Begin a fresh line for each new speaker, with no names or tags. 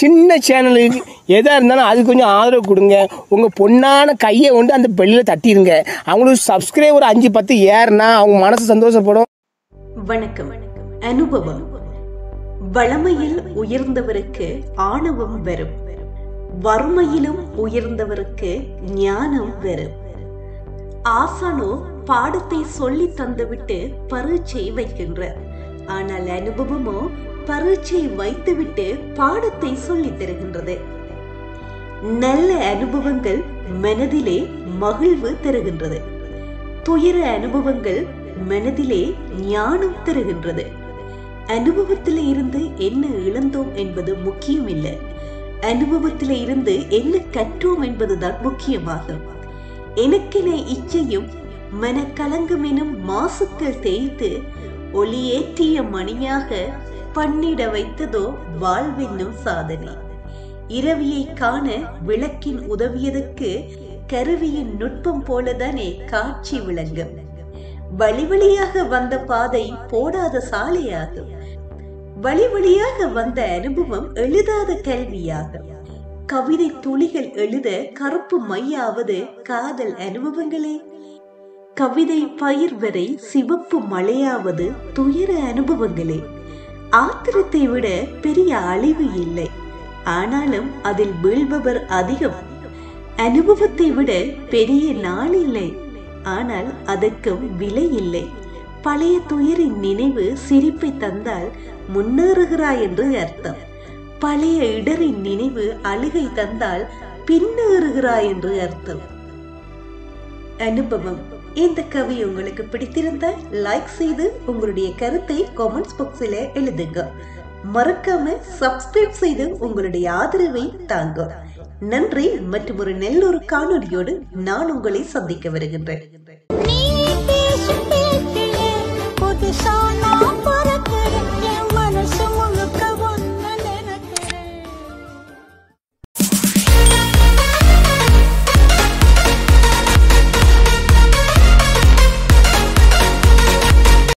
சின்ன சேனலுக்கு எதாக இருந்தாலும் அது கொஞ்சம் ஆதரவு கொடுங்க உங்கள் பொண்ணான கையை கொண்டு அந்த பெல்லில் தட்டிடுங்க அவங்களுக்கு சப்ஸ்கிரைபர் அஞ்சு பத்து ஏறுனா அவங்க மனசு சந்தோஷப்படும்
வணக்கம் அனுபவம் வளமையில் உயர்ந்தவருக்கு ஆணவம் வரும் வறுமையிலும் உயர்ந்தவருக்கு ஞானம் வரும் ஆசானோ பாடத்தை சொல்லி தந்துவிட்டு பரீட்சை வைக்கின்றார் ஆனால் அனுபவமோ பரீட்சை வைத்துவிட்டு பாடத்தை சொல்லித் தருகின்றது நல்ல அனுபவங்கள் மனதிலே மகிழ்வு தருகின்றது துயர அனுபவங்கள் மனதிலே ஞானம் தருகின்றது அனுபவத்தில இருந்து என்ன இழந்தோம் என்பது முக்கியம் இல்லை அனுபவத்தில இருந்து என்ன கற்றோம் என்பதுதான் முக்கியமாகும் எனக்கென இச்சையும் மனக்கலங்கம் எனும் மாசுக்கள் தேய்த்து ஒளியேற்றிய மணியாக பண்ணிட வைத்ததோ வாழ்வென்னும் சாதனை இரவியை காண விளக்கின் உதவியதற்கு கருவியின் நுட்பம் போலதானே காட்சி விளங்கும் வழி வழியாக வந்த பாதை போடாத சாலையாகும் வழி வழியாக வந்த அனுபவம் எழுதாத கல்வியாகும் கவிதை துளிகள் எழுத கருப்பு மையாவது காதல் அனுபவங்களே கவிதை பயிர் வரை சிவப்பு மழையாவது துயர அனுபவங்களே ஆத்திரத்தை விட பெரிய அழிவு இல்லை ஆனாலும் அதில் வீழ்பவர் அதிகம் அனுபவத்தை விட பெரிய நாள் இல்லை ஆனால் அதற்கும் விலை இல்லை பழைய துயரின் நினைவு சிரிப்பை தந்தால் முன்னேறுகிறாய் என்று அர்த்தம் பழைய இடரின் நினைவு அழுகை தந்தால் பின்னேறுகிறாய் என்று அர்த்தம் அனுபவம் இந்த கவி உங்களுக்கு பிடித்திருந்தால் லைக் செய்து உங்களுடைய கருத்தை கமெண்ட்ஸ் பாக்ஸில் எழுதுங்க மறக்காம சப்ஸ்கிரைப் செய்து உங்களுடைய ஆதரவை தாங்க நன்றி மற்றும் ஒரு நல்லொரு காணொலியோடு நான் உங்களை சந்திக்க வருகின்றேன்
நீ